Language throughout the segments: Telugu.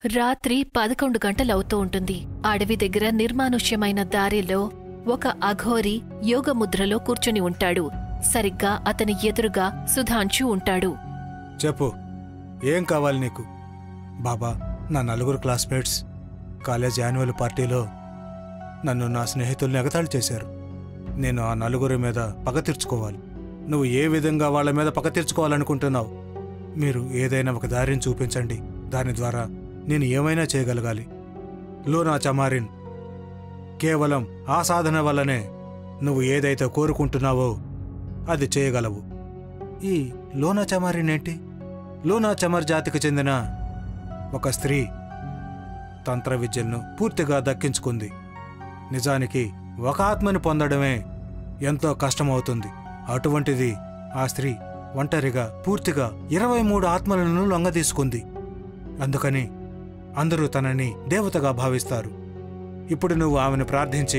రాత్రి పదకొండు గంటలవుతూ ఉంటుంది అడవి దగ్గర నిర్మానుష్యమైన దారిలో ఒక అఘోరి యోగముద్రలో కూర్చుని ఉంటాడు సరిగ్గా అతని ఎదురుగా సుధాంశు ఉంటాడు చెప్పు ఏం కావాలి నీకు బాబా నా నలుగురు క్లాస్మేట్స్ కాలేజ్ యాన్యువల్ పార్టీలో నన్ను నా స్నేహితుల్ని ఎగతాళి చేశారు నేను ఆ నలుగురి మీద పగ తీర్చుకోవాలి నువ్వు ఏ విధంగా వాళ్ళ మీద పగ తీర్చుకోవాలనుకుంటున్నావు మీరు ఏదైనా ఒక దారిని చూపించండి దాని ద్వారా నేను ఏమైనా చేయగలగాలి లోనా చమారిన్ కేవలం ఆ సాధన వల్లనే నువ్వు ఏదైతే కోరుకుంటున్నావో అది చేయగలవు ఈ లోనా చమారిన్ ఏంటి లోనా చమర్ జాతికి చెందిన ఒక స్త్రీ తంత్ర విద్యలను పూర్తిగా దక్కించుకుంది నిజానికి ఒక ఆత్మని పొందడమే ఎంతో కష్టమవుతుంది అటువంటిది ఆ స్త్రీ ఒంటరిగా పూర్తిగా ఇరవై మూడు ఆత్మలను లొంగదీసుకుంది అందుకని అందరూ తనని దేవతగా భావిస్తారు ఇప్పుడు నువ్వు ఆమెను ప్రార్థించి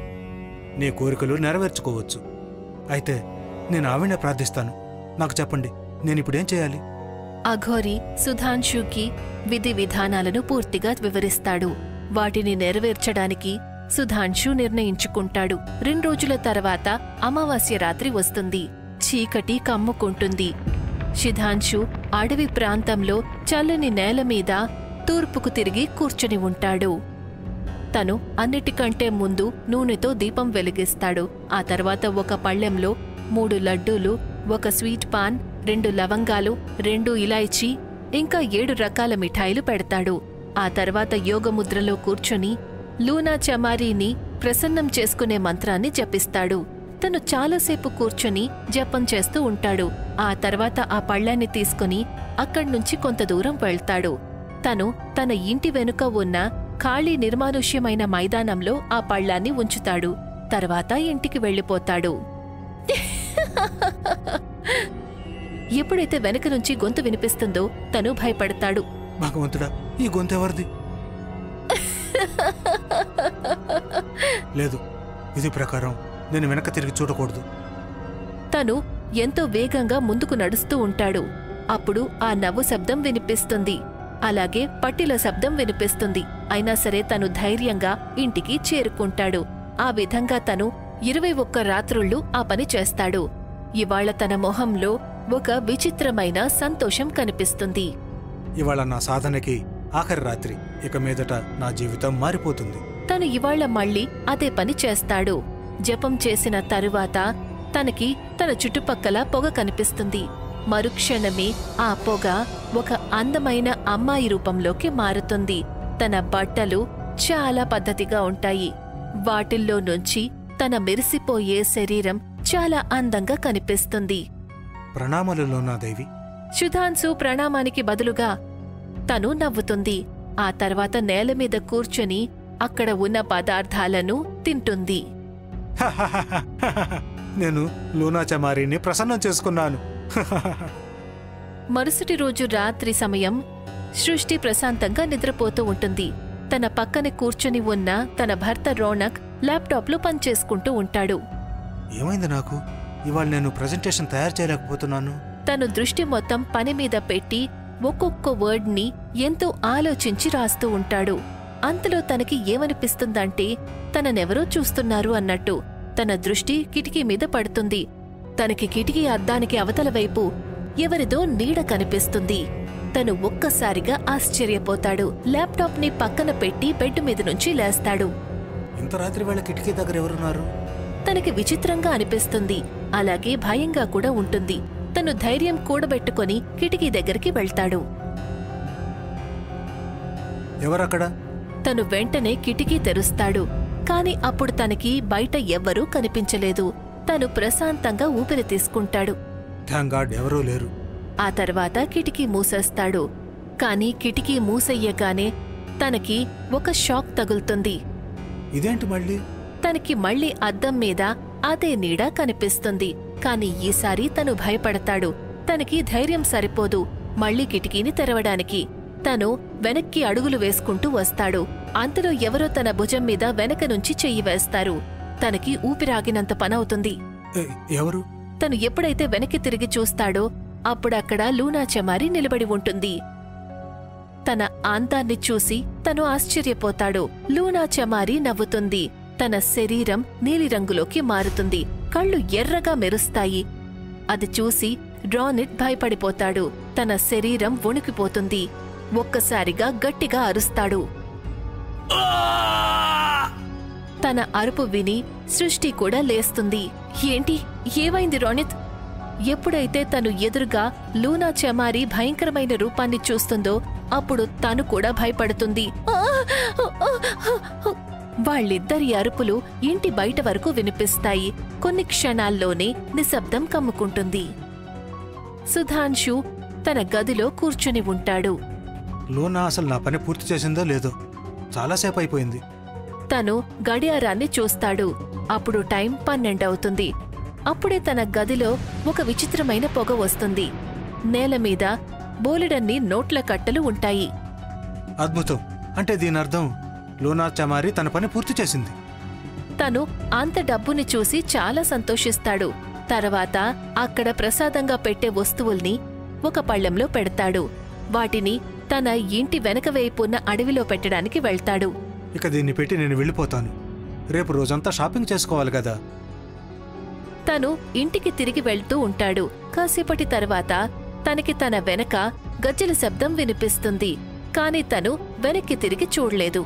నీ కోరికలు నెరవేర్చుకోవచ్చు అయితే నేను ఆవిడనే ప్రార్థిస్తాను నాకు చెప్పండి నేను ఇప్పుడేం చేయాలి అఘోరి సుధాంశుకి విధి విధానాలను పూర్తిగా వివరిస్తాడు వాటిని నెరవేర్చడానికి సుధాంశు నిర్ణయించుకుంటాడు రెండు రోజుల తర్వాత అమావాస్య రాత్రి వస్తుంది చీకటి కమ్ముకుంటుంది శిధాంశు అడవి ప్రాంతంలో చల్లని నేల మీద తూర్పుకు తిరిగి కూర్చుని ఉంటాడు తను అన్నిటికంటే ముందు నూనెతో దీపం వెలిగిస్తాడు ఆ తర్వాత ఒక పళ్ళెంలో మూడు లడ్డూలు ఒక స్వీట్ పాన్ రెండు లవంగాలు రెండు ఇలాయచీ ఇంకా ఏడు రకాల మిఠాయిలు పెడతాడు ఆ తర్వాత యోగముద్రలో కూర్చొని లూనా చమారీని ప్రసన్నం చేసుకునే మంత్రాన్ని జపిస్తాడు తను చాలాసేపు కూర్చొని జపం చేస్తూ ఉంటాడు ఆ తర్వాత ఆ పళ్ళాన్ని తీసుకుని అక్కడ్నుంచి కొంత దూరం వెళ్తాడు తను తన ఇంటి వెనుక ఉన్న ఖాళీ నిర్మానుష్యమైన మైదానంలో ఆ పళ్ళాన్ని ఉంచుతాడు తర్వాత ఇంటికి వెళ్ళిపోతాడు ఎప్పుడైతే వెనక నుంచి గొంతు వినిపిస్తుందో తను భయపడతాడు భగవంతుడా ఈ గొంతు ఎవరిది లేదు విధి ప్రకారం నేను వెనక తిరిగి చూడకూడదు తను ఎంతో వేగంగా ముందుకు నడుస్తూ ఉంటాడు అప్పుడు ఆ నవ్వు శబ్దం వినిపిస్తుంది అలాగే పట్టిల శబ్దం వినిపిస్తుంది అయినా సరే తను ధైర్యంగా ఇంటికి చేరుకుంటాడు ఆ విధంగా తను ఇరవై ఒక్క రాత్రుళ్ళు ఆ పని చేస్తాడు ఇవాళ తన మొహంలో ఒక విచిత్రమైన సంతోషం కనిపిస్తుంది ఇవాళ నా సాధనకి ఆఖరి రాత్రి ఇక మీదట నా జీవితం మారిపోతుంది తను ఇవాళ మళ్ళీ అదే పని చేస్తాడు జపం చేసిన తరువాత తనకి తన చుట్టుపక్కల పొగ కనిపిస్తుంది మరుక్షణమే ఆ పొగ ఒక అందమైన అమ్మాయి రూపంలోకి మారుతుంది తన బట్టలు చాలా పద్ధతిగా ఉంటాయి వాటిల్లో నుంచి తన మెరిసిపోయే శరీరం చాలా అందంగా కనిపిస్తుంది ప్రణామలలో నా దేవి సుధాన్సు ప్రణామానికి బదులుగా తను నవ్వుతుంది ఆ తర్వాత నేల మీద కూర్చొని అక్కడ ఉన్న పదార్థాలను తింటుంది నేను లూనా చమారిని ప్రసన్నం చేసుకున్నాను మరుసటి రోజు రాత్రి సమయం సృష్టి ప్రశాంతంగా నిద్రపోతూ ఉంటుంది తన పక్కన కూర్చొని ఉన్న తన భర్త రోనక్ ల్యాప్టాప్లో పనిచేసుకుంటూ ఉంటాడు ఏమైంది నాకు ఇవాళ నేను ప్రజెంటేషన్ తయారు చేయలేకపోతున్నాను తను దృష్టి మొత్తం పని మీద పెట్టి ఒక్కొక్క వర్డ్ని ఎంతో ఆలోచించి రాస్తూ ఉంటాడు అంతలో తనకి ఏమనిపిస్తుందంటే తననెవరో చూస్తున్నారు అన్నట్టు తన దృష్టి కిటికీ మీద పడుతుంది తనకి కిటికీ అద్దానికి అవతల వైపు ఎవరిదో నీడ కనిపిస్తుంది తను ఒక్కసారిగా ఆశ్చర్యపోతాడు ల్యాప్టాప్ని పక్కన పెట్టి బెడ్ మీద నుంచి లేస్తాడు ఇంత రాత్రి వేళ కిటికీ దగ్గర ఎవరున్నారు తనకి విచిత్రంగా అనిపిస్తుంది అలాగే భయంగా కూడా ఉంటుంది తను ధైర్యం కూడబెట్టుకొని కిటికీ దగ్గరికి వెళ్తాడు ఎవరక్కడ తను వెంటనే కిటికీ తెరుస్తాడు కాని అప్పుడు తనకి బయట ఎవ్వరూ కనిపించలేదు తను ప్రశాంతంగా ఊపిరి తీసుకుంటాడు థ్యాంక్ గాడ్ ఎవరూ లేరు ఆ తర్వాత కిటికీ మూసేస్తాడు కాని కిటికీ మూసెయ్యగానే తనకి ఒక షాక్ తగులుతుంది ఇదేంటి మళ్ళీ తనకి మళ్ళీ అద్దం మీద అదే నీడ కనిపిస్తుంది కాని ఈసారి తను భయపడతాడు తనకి ధైర్యం సరిపోదు మళ్ళీ కిటికీని తెరవడానికి తను వెనక్కి అడుగులు వేసుకుంటూ వస్తాడు అంతలో ఎవరో తన భుజం మీద వెనక నుంచి చెయ్యి వేస్తారు తనకి ఊపిరాగినంత పనవుతుంది ఏ, ఎవరు తను ఎప్పుడైతే వెనక్కి తిరిగి చూస్తాడో అప్పుడక్కడ లూనా చెమారి నిలబడి ఉంటుంది తన అందాన్ని చూసి తను ఆశ్చర్యపోతాడు లూనా చమారి నవ్వుతుంది తన శరీరం నీలిరంగులోకి మారుతుంది కళ్ళు ఎర్రగా మెరుస్తాయి అది చూసి డ్రానిట్ భయపడిపోతాడు తన శరీరం వణికిపోతుంది ఒక్కసారిగా గట్టిగా అరుస్తాడు తన అరుపు విని సృష్టి కూడా లేస్తుంది ఏంటి ఏమైంది రోనిత్ ఎప్పుడైతే తను ఎదురుగా లూనా చెమారి భయంకరమైన రూపాన్ని చూస్తుందో అప్పుడు తను కూడా భయపడుతుంది "ఆ! ఆ! ఆ!" వాళ్ళిద్దరి అరుపులు ఇంటి బయట వరకు వినిపిస్తాయి కొన్ని క్షణాల్లోనే నిశ్శబ్దం కమ్ముకుంటుంది సుధాంశు తన గదిలో కూర్చుని ఉంటాడు లోనా అసలు నా పని పూర్తి చేసిందో లేదో చాలాసేపు అయిపోయింది తను గడియారాన్ని చూస్తాడు అప్పుడు టైం పన్నెండవుతుంది అప్పుడే తన గదిలో ఒక విచిత్రమైన పొగ వస్తుంది నేల మీద బోలెడన్ని నోట్ల కట్టలు ఉంటాయి అద్భుతం అంటే దీని అర్థం లోనా చమారి తన పని పూర్తి చేసింది తను అంత డబ్బుని చూసి చాలా సంతోషిస్తాడు తర్వాత అక్కడ ప్రసాదంగా పెట్టే వస్తువుల్ని ఒక పళ్ళెంలో పెడతాడు వాటిని తన ఇంటి వెనక వైపున్న అడవిలో పెట్టడానికి వెళ్తాడు ఇక దీన్ని పెట్టి నేను వెళ్ళిపోతాను రేపు రోజంతా షాపింగ్ చేసుకోవాలి కదా తను ఇంటికి తిరిగి వెళ్తూ ఉంటాడు కాసేపటి తర్వాత తనకి తన వెనక గజ్జల శబ్దం వినిపిస్తుంది కాని తను వెనక్కి తిరిగి చూడలేదు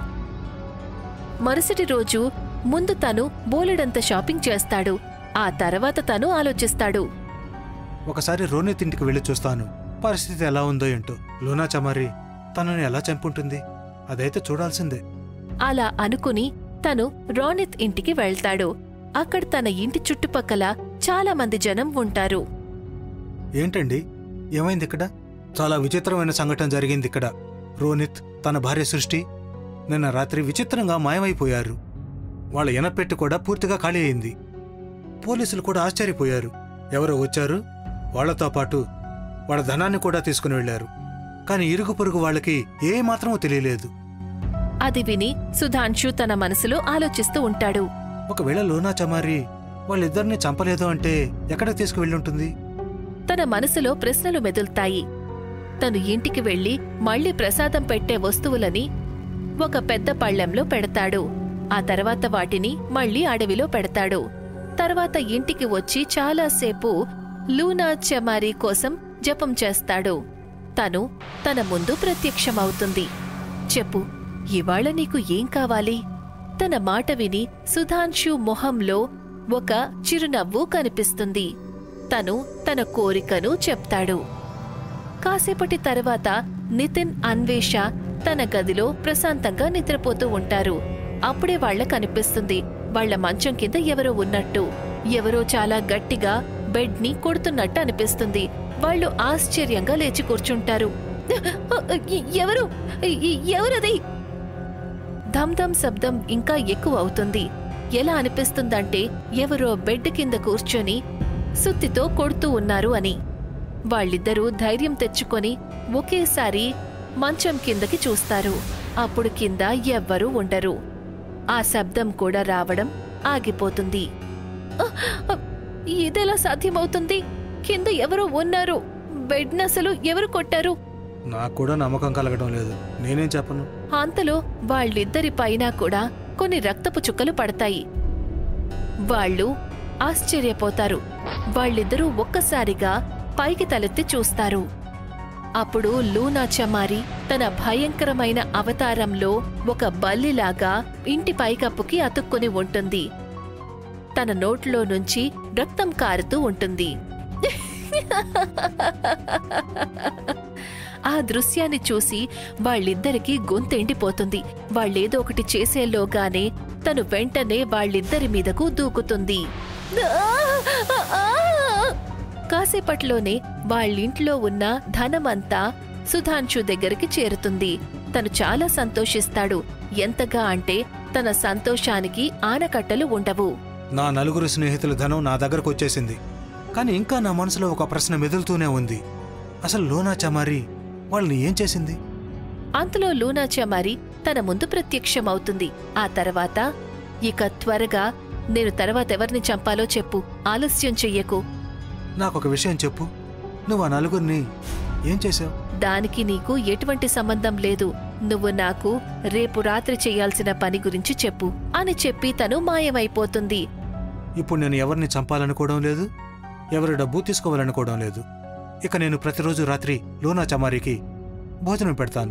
మరుసటి రోజు ముందు తను బోలెడంత షాపింగ్ చేస్తాడు ఆ తర్వాత తను ఆలోచిస్తాడు ఒకసారి రోనిత్ ఇంటికి వెళ్ళి చూస్తాను పరిస్థితి ఎలా ఉందో ఏంటో లోనా చమారి తనని ఎలా చంపుంటుంది అదైతే చూడాల్సిందే అలా అనుకుని తను రోనిత్ ఇంటికి వెళ్తాడు అక్కడ తన ఇంటి చుట్టుపక్కల చాలా మంది జనం ఉంటారు ఏంటండి ఏమైంది ఇక్కడ చాలా విచిత్రమైన సంఘటన జరిగింది ఇక్కడ రోనిత్ తన భార్య సృష్టి నిన్న రాత్రి విచిత్రంగా మాయమైపోయారు వాళ్ళ ఎనపెట్టు కూడా పూర్తిగా ఖాళీ అయింది పోలీసులు కూడా ఆశ్చర్యపోయారు ఎవరో వచ్చారు వాళ్లతో పాటు వాళ్ళ ధనాన్ని కూడా తీసుకుని వెళ్లారు కానీ ఇరుగు పొరుగు వాళ్ళకి ఏ మాత్రమూ తెలియలేదు అది విని సుధాంశు తన మనసులో ఆలోచిస్తూ ఉంటాడు ఒకవేళ లోనా చమారి వాళ్ళిద్దరిని చంపలేదు అంటే ఎక్కడ తీసుకువెళ్ళుంటుంది తన మనసులో ప్రశ్నలు మెదుల్తాయి తను ఇంటికి వెళ్లి మళ్ళీ ప్రసాదం పెట్టే వస్తువులని ఒక పెద్ద పళ్ళెంలో పెడతాడు ఆ తర్వాత వాటిని మళ్ళీ అడవిలో పెడతాడు తర్వాత ఇంటికి వచ్చి చాలాసేపు లూనా చెమారి కోసం జపం చేస్తాడు తను తన ముందు ప్రత్యక్షమవుతుంది చెప్పు ఇవాళ నీకు ఏం కావాలి తన మాట విని సుధాంశు మొహంలో ఒక చిరునవ్వు కనిపిస్తుంది తను తన కోరికను చెప్తాడు కాసేపటి తర్వాత నితిన్ అన్వేష తన గదిలో ప్రశాంతంగా నిద్రపోతూ ఉంటారు అప్పుడే వాళ్ళ కనిపిస్తుంది వాళ్ళ మంచం కింద ఎవరో ఉన్నట్టు ఎవరో చాలా గట్టిగా బెడ్ ని కొడుతున్నట్టు అనిపిస్తుంది వాళ్ళు ఆశ్చర్యంగా లేచి కూర్చుంటారు ఎవరు ఎవరది ధమ్ ధమ్ శబ్దం ఇంకా ఎక్కువ అవుతుంది ఎలా అనిపిస్తుందంటే ఎవరో బెడ్ కింద కూర్చొని సుత్తితో కొడుతూ ఉన్నారు అని వాళ్ళిద్దరూ ధైర్యం తెచ్చుకొని ఒకేసారి మంచం కిందకి చూస్తారు అప్పుడు కింద ఎవ్వరూ ఉండరు ఆ శబ్దం కూడా రావడం ఆగిపోతుంది "అహ్! అహ్! ఇదెలా సాధ్యమవుతుంది కింద ఎవరో ఉన్నారు బెడ్ నసలు ఎవరు కొట్టారు నాకు కూడా నమ్మకం కలగడం లేదు నేనేం చెప్పను అంతలో వాళ్ళిద్దరి పైన కూడా కొన్ని రక్తపు చుక్కలు పడతాయి వాళ్ళు ఆశ్చర్యపోతారు వాళ్ళిద్దరూ ఒక్కసారిగా పైకి తలెత్తి చూస్తారు అప్పుడు లూనా చమారి తన భయంకరమైన అవతారంలో ఒక బల్లిలాగా ఇంటి పైకప్పుకి అతుక్కుని ఉంటుంది తన నోట్లో నుంచి రక్తం కారుతూ ఉంటుంది ఆ దృశ్యాన్ని చూసి వాళ్ళిద్దరికీ గొంతెండిపోతుంది వాళ్ళేదో ఒకటి చేసేలోగానే తను వెంటనే వాళ్ళిద్దరి మీదకు దూకుతుంది కాసేపట్లోనే వాళ్ళింట్లో ఉన్న ధనమంతా సుధాంశు దగ్గరికి చేరుతుంది తను చాలా సంతోషిస్తాడు ఎంతగా అంటే తన సంతోషానికి ఆనకట్టలు ఉండవు నా నలుగురు స్నేహితుల ధనం నా దగ్గరకు వచ్చేసింది కానీ ఇంకా నా మనసులో ఒక ప్రశ్న మెదులుతూనే ఉంది అసలు లోనా చమారి వాళ్ళని ఏం చేసింది అంతలో లూనా చమారి తన ముందు ప్రత్యక్షమవుతుంది ఆ తర్వాత ఇక త్వరగా నేను తర్వాత ఎవరిని చంపాలో చెప్పు ఆలస్యం చెయ్యకు నాకొక విషయం చెప్పు నువ్వు ఆ నలుగురిని ఏం చేశావు దానికి నీకు ఎటువంటి సంబంధం లేదు నువ్వు నాకు రేపు రాత్రి చేయాల్సిన పని గురించి చెప్పు అని చెప్పి తను మాయమైపోతుంది ఇప్పుడు నేను ఎవరిని చంపాలనుకోవడం లేదు ఎవరి డబ్బు తీసుకోవాలనుకోవడం లేదు ఇక నేను ప్రతిరోజు రాత్రి లూనా చమారికి భోజనం పెడతాను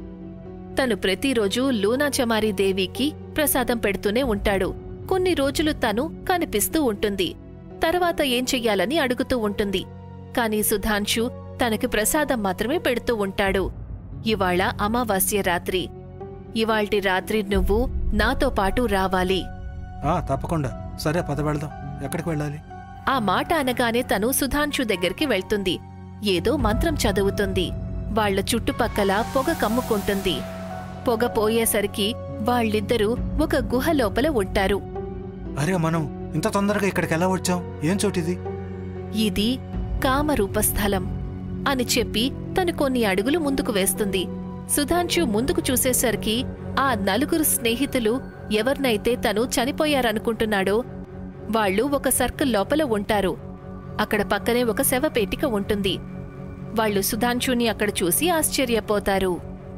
తను ప్రతిరోజు లూనాచమారి దేవికి ప్రసాదం పెడుతూనే ఉంటాడు కొన్ని రోజులు తను కనిపిస్తూ ఉంటుంది తర్వాత ఏం చెయ్యాలని అడుగుతూ ఉంటుంది కాని సుధాంశు తనకి ప్రసాదం మాత్రమే పెడుతూ ఉంటాడు ఇవాళ అమావాస్య రాత్రి ఇవాల్టి రాత్రి నువ్వు నాతో పాటు రావాలి ఆ తప్పకుండా సరే పద వెళదాం ఎక్కడికి వెళ్ళాలి ఆ మాట అనగానే తను సుధాంశు దగ్గరికి వెళ్తుంది ఏదో మంత్రం చదువుతుంది వాళ్ళ చుట్టుపక్కల పొగ కమ్ముకుంటుంది పొగ పోయేసరికి వాళ్ళిద్దరూ ఒక గుహ లోపల ఉంటారు అరే మనం ఇంత తొందరగా ఇక్కడికి ఎలా వచ్చాం ఏం చోటిది ఇది కామరూప స్థలం అని చెప్పి తను కొన్ని అడుగులు ముందుకు వేస్తుంది సుధాంశు ముందుకు చూసేసరికి ఆ నలుగురు స్నేహితులు ఎవరినైతే తను చనిపోయారనుకుంటున్నాడో వాళ్ళు ఒక సర్కిల్ లోపల ఉంటారు అక్కడ పక్కనే ఒక శవపేటిక ఉంటుంది వాళ్ళు సుధాంశుని అక్కడ చూసి ఆశ్చర్యపోతారు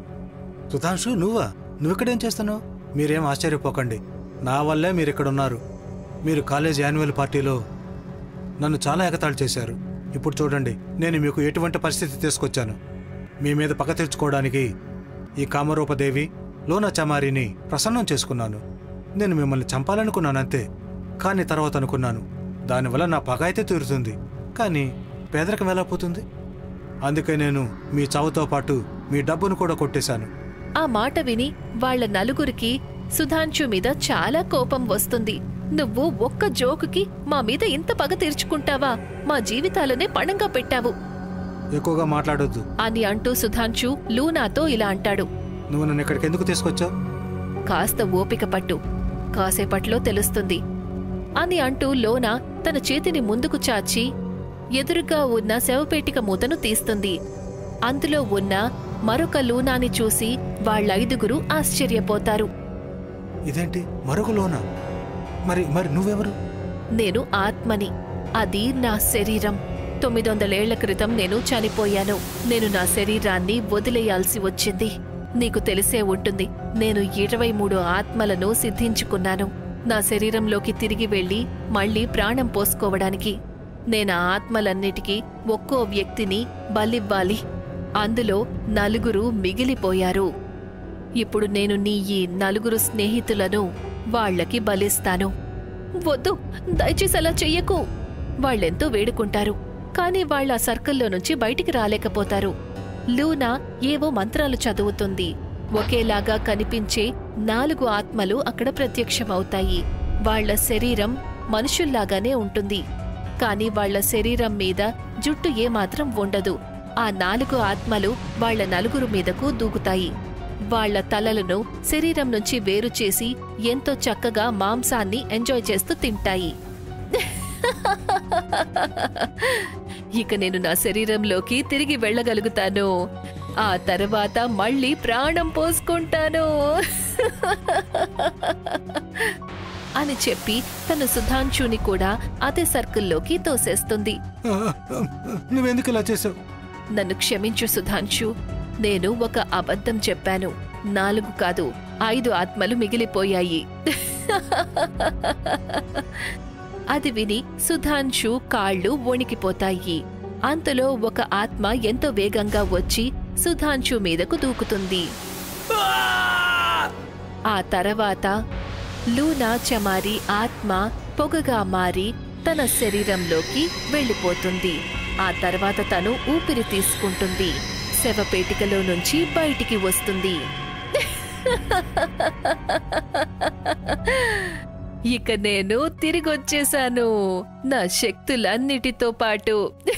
సుధాంశు నువ్వా నువ్విక్కడేం చేస్తున్నావు మీరేం ఆశ్చర్యపోకండి నా వల్లే మీరు ఇక్కడ ఉన్నారు మీరు కాలేజ్ యాన్యువల్ పార్టీలో నన్ను చాలా ఎగతాళి చేశారు ఇప్పుడు చూడండి నేను మీకు ఎటువంటి పరిస్థితి తీసుకొచ్చాను మీ మీద పగ తీర్చుకోవడానికి ఈ కామరూపదేవి లోనా చమారిని ప్రసన్నం చేసుకున్నాను నేను మిమ్మల్ని చంపాలనుకున్నాను అంతే కానీ తర్వాత అనుకున్నాను దానివల్ల నా పగ అయితే తీరుతుంది కానీ పేదరికం ఎలా పోతుంది అందుకే నేను మీ చావుతో పాటు మీ డబ్బును కూడా కొట్టేశాను ఆ మాట విని వాళ్ళ నలుగురికి సుధాంశు మీద చాలా కోపం వస్తుంది నువ్వు ఒక్క జోకుకి మా మీద ఇంత పగ తీర్చుకుంటావా మా జీవితాలనే పణంగా పెట్టావు ఎక్కువగా మాట్లాడొద్దు అని అంటూ సుధాంశు లూనాతో ఇలా అంటాడు నువ్వు నన్ను ఇక్కడికి ఎందుకు తీసుకొచ్చావు కాస్త ఓపిక పట్టు కాసేపట్లో తెలుస్తుంది అని అంటూ లోన తన చేతిని ముందుకు చాచి ఎదురుగా ఉన్న శవపేటిక మూతను తీస్తుంది అందులో ఉన్న మరొక లూనాని చూసి వాళ్ళైదుగురు ఆశ్చర్యపోతారు ఇదేంటి మరొక లోనా మరి మరి నువ్వెవరు నేను ఆత్మని అది నా శరీరం తొమ్మిదొందలేళ్ల క్రితం నేను చనిపోయాను నేను నా శరీరాన్ని వదిలేయాల్సి వచ్చింది నీకు తెలిసే ఉంటుంది నేను ఇరవై మూడు ఆత్మలను సిద్ధించుకున్నాను నా శరీరంలోకి తిరిగి వెళ్లి మళ్ళీ ప్రాణం పోసుకోవడానికి నేను ఆ ఆత్మలన్నిటికీ ఒక్కో వ్యక్తిని బలివ్వాలి అందులో నలుగురు మిగిలిపోయారు ఇప్పుడు నేను నీ ఈ నలుగురు స్నేహితులను వాళ్ళకి బలిస్తాను వద్దు దయచేసి అలా చెయ్యకు వాళ్ళెంతో వేడుకుంటారు కానీ వాళ్ళ ఆ సర్కిల్లో నుంచి బయటికి రాలేకపోతారు లూనా ఏవో మంత్రాలు చదువుతుంది ఒకేలాగా కనిపించే నాలుగు ఆత్మలు అక్కడ ప్రత్యక్షమవుతాయి వాళ్ళ శరీరం మనుషుల్లాగానే ఉంటుంది కానీ వాళ్ళ శరీరం మీద జుట్టు ఏమాత్రం ఉండదు ఆ నాలుగు ఆత్మలు వాళ్ళ నలుగురు మీదకు దూకుతాయి వాళ్ళ తలలను శరీరం నుంచి వేరు చేసి ఎంతో చక్కగా మాంసాన్ని ఎంజాయ్ చేస్తూ తింటాయి ఇక నేను నా శరీరంలోకి తిరిగి వెళ్ళగలుగుతాను ఆ తర్వాత మళ్ళీ ప్రాణం పోసుకుంటాను అని చెప్పి తను సుధాంశుని కూడా అదే సర్కిల్లోకి తోసేస్తుంది ఆ, ఆ, నువ్వెందుకు ఇలా చేసావు నన్ను క్షమించు సుధాంశు నేను ఒక అబద్ధం చెప్పాను నాలుగు కాదు ఐదు ఆత్మలు మిగిలిపోయాయి అది విని సుధాంశు కాళ్ళు వణికిపోతాయి అంతలో ఒక ఆత్మ ఎంతో వేగంగా వచ్చి సుధాంశు మీదకు దూకుతుంది ఆ తర్వాత లూనా చమారి ఆత్మ పొగగా మారి తన శరీరంలోకి వెళ్ళిపోతుంది ఆ తర్వాత తను ఊపిరి తీసుకుంటుంది శవపేటికలో నుంచి బయటికి వస్తుంది ఇక నేను తిరిగొచ్చేశాను నా శక్తులన్నిటితో పాటు